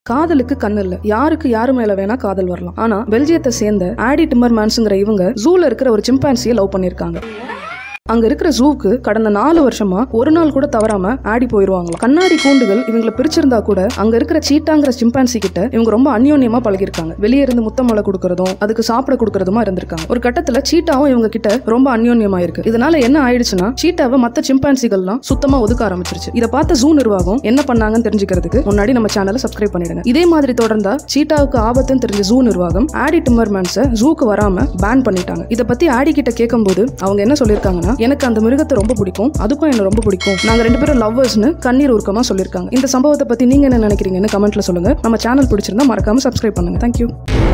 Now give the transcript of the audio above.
காதலுக்கு கண்ணு இல்ல யாருக்கு யாரு மேல வேணா காதல் வரலாம் ஆனா பெல்ஜியத்தை சேர்ந்த ஆடி டிம்மர்மேன்ஸுங்கிற இவங்க ஜூல இருக்கிற ஒரு சிம்பான்சியை லவ் பண்ணிருக்காங்க அங்க இருக்கிற ஜூவுக்கு கடந்த நாலு வருஷமா ஒரு நாள் கூட தவறாம ஆடி போயிருவாங்களாம் கண்ணாடி கூண்டுகள் இவங்களை பிரிச்சிருந்தா கூட அங்க இருக்கிற சீட்டாங்கிற சிம்பான்சி கிட்ட இவங்க ரொம்ப அந்யோன்யமா பழகிருக்காங்க வெளியே இருந்து முத்தமலை கொடுக்கறதும் அதுக்கு சாப்பிட கொடுக்கறதுமா இருந்திருக்காங்க ஒரு கட்டத்துல சீட்டாவும் இவங்க கிட்ட ரொம்ப அந்யோன்யமா இருக்கு இதனால என்ன ஆயிடுச்சுன்னா சீட்டாவை மத்த சிம்பான்சிகள்லாம் சுத்தமா ஒதுக்க ஆரம்பிச்சிருச்சு இதை பார்த்த ஜூ நிர்வாகம் என்ன பண்ணாங்கன்னு தெரிஞ்சுக்கிறதுக்கு முன்னாடி நம்ம சேனலை சப்ஸ்கிரைப் பண்ணிடுங்க இதே மாதிரி தொடர்ந்தா சீட்டாவுக்கு ஆபத்துன்னு தெரிஞ்ச ஜூ நிர்வாகம் ஆடி டிம்மர்மேன்ஸை ஜூக்கு வராம பேன் பண்ணிட்டாங்க இதை பத்தி ஆடி கிட்ட கேட்கும்போது அவங்க என்ன சொல்லியிருக்காங்கன்னா எனக்கு அந்த மிருகத்தை ரொம்ப பிடிக்கும் அதுக்கும் என்ன ரொம்ப பிடிக்கும் நாங்க ரெண்டு பேரும் லவ்வர்ஸ்னு கண்ணீர் உருக்கமா சொல்லியிருக்காங்க இந்த சம்பவத்தை பத்தி நீங்க என்ன நினைக்கிறீங்கன்னு கமெண்ட்ல சொல்லுங்க நம்ம சேனல் பிடிச்சிருந்தா மறக்காம சப்ஸ்கிரைப் பண்ணுங்க தேங்க்யூ